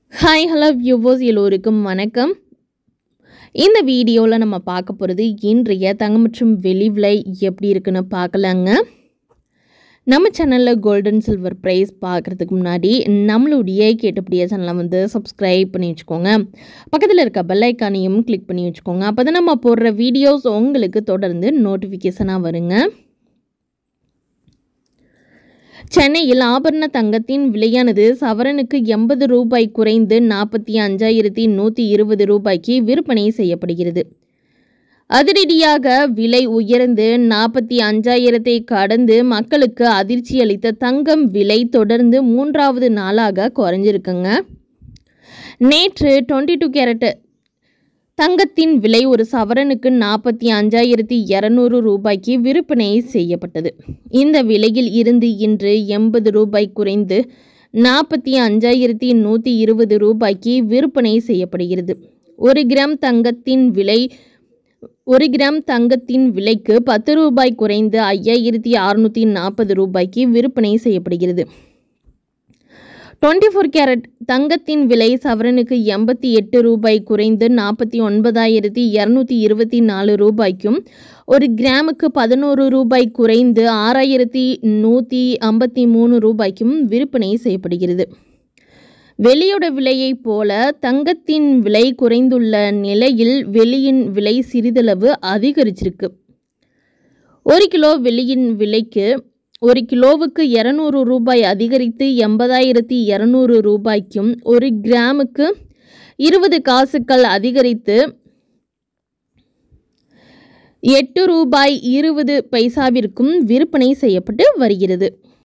hi hello viewers எல்லோருக்கும் வணக்கம் இந்த வீடியோவில் நம்ம பார்க்க போகிறது இன்றைய தங்கம் மற்றும் வெள்ளி விலை எப்படி இருக்குன்னு பார்க்கலாங்க நம்ம சேனலில் கோல்டன் சில்வர் ப்ரைஸ் பார்க்குறதுக்கு முன்னாடி நம்மளுடைய கேட்டபடியே சேனலை வந்து சப்ஸ்கிரைப் பண்ணி வச்சுக்கோங்க பக்கத்தில் இருக்க பெல் ஐக்கானையும் கிளிக் பண்ணி வச்சுக்கோங்க அப்போ தான் நம்ம போடுற வீடியோஸ் உங்களுக்கு தொடர்ந்து நோட்டிஃபிகேஷனாக வருங்க சென்னையில் ஆபரண தங்கத்தின் விலையானது சவரனுக்கு எண்பது ரூபாய் குறைந்து நாற்பத்தி அஞ்சாயிரத்தி நூற்றி இருபது ரூபாய்க்கு விற்பனை செய்யப்படுகிறது அதிரடியாக விலை உயர்ந்து நாற்பத்தி அஞ்சாயிரத்தை கடந்து மக்களுக்கு அதிர்ச்சி அளித்த தங்கம் விலை தொடர்ந்து மூன்றாவது நாளாக குறைஞ்சிருக்குங்க நேற்று டுவெண்ட்டி டூ கேரட் தங்கத்தின் விலை ஒரு சவரனுக்கு நாற்பத்தி அஞ்சாயிரத்தி இரநூறு ரூபாய்க்கு விற்பனை செய்யப்பட்டது இந்த விலையில் இருந்து இன்று எண்பது ரூபாய் குறைந்து நாற்பத்தி அஞ்சாயிரத்தி நூற்றி இருபது ரூபாய்க்கு விற்பனை செய்யப்படுகிறது ஒரு கிராம் தங்கத்தின் விலை ஒரு கிராம் தங்கத்தின் விலைக்கு பத்து ரூபாய் குறைந்து ஐயாயிரத்தி அறுநூற்றி நாற்பது ரூபாய்க்கு விற்பனை செய்யப்படுகிறது டுவெண்ட்டி ஃபோர் கேரட் தங்கத்தின் விலை சவரனுக்கு எண்பத்தி எட்டு ரூபாய் குறைந்து நாற்பத்தி ஒன்பதாயிரத்தி இரநூத்தி இருபத்தி நாலு ரூபாய்க்கும் ஒரு கிராமுக்கு பதினோரு ரூபாய் குறைந்து ஆறாயிரத்தி நூற்றி ஐம்பத்தி மூணு ரூபாய்க்கும் விற்பனை செய்யப்படுகிறது வெளியோட விலையைப் போல தங்கத்தின் விலை குறைந்துள்ள நிலையில் வெளியின் விலை சிறிதளவு அதிகரிச்சிருக்கு ஒரு கிலோ வெள்ளியின் விலைக்கு ஒரு கிலோவுக்கு இரநூறு ரூபாய் அதிகரித்து எண்பதாயிரத்தி இரநூறு ரூபாய்க்கும் ஒரு கிராமுக்கு இருபது காசுகள் அதிகரித்து எட்டு ரூபாய் இருபது பைசாவிற்கும் விற்பனை செய்யப்பட்டு வருகிறது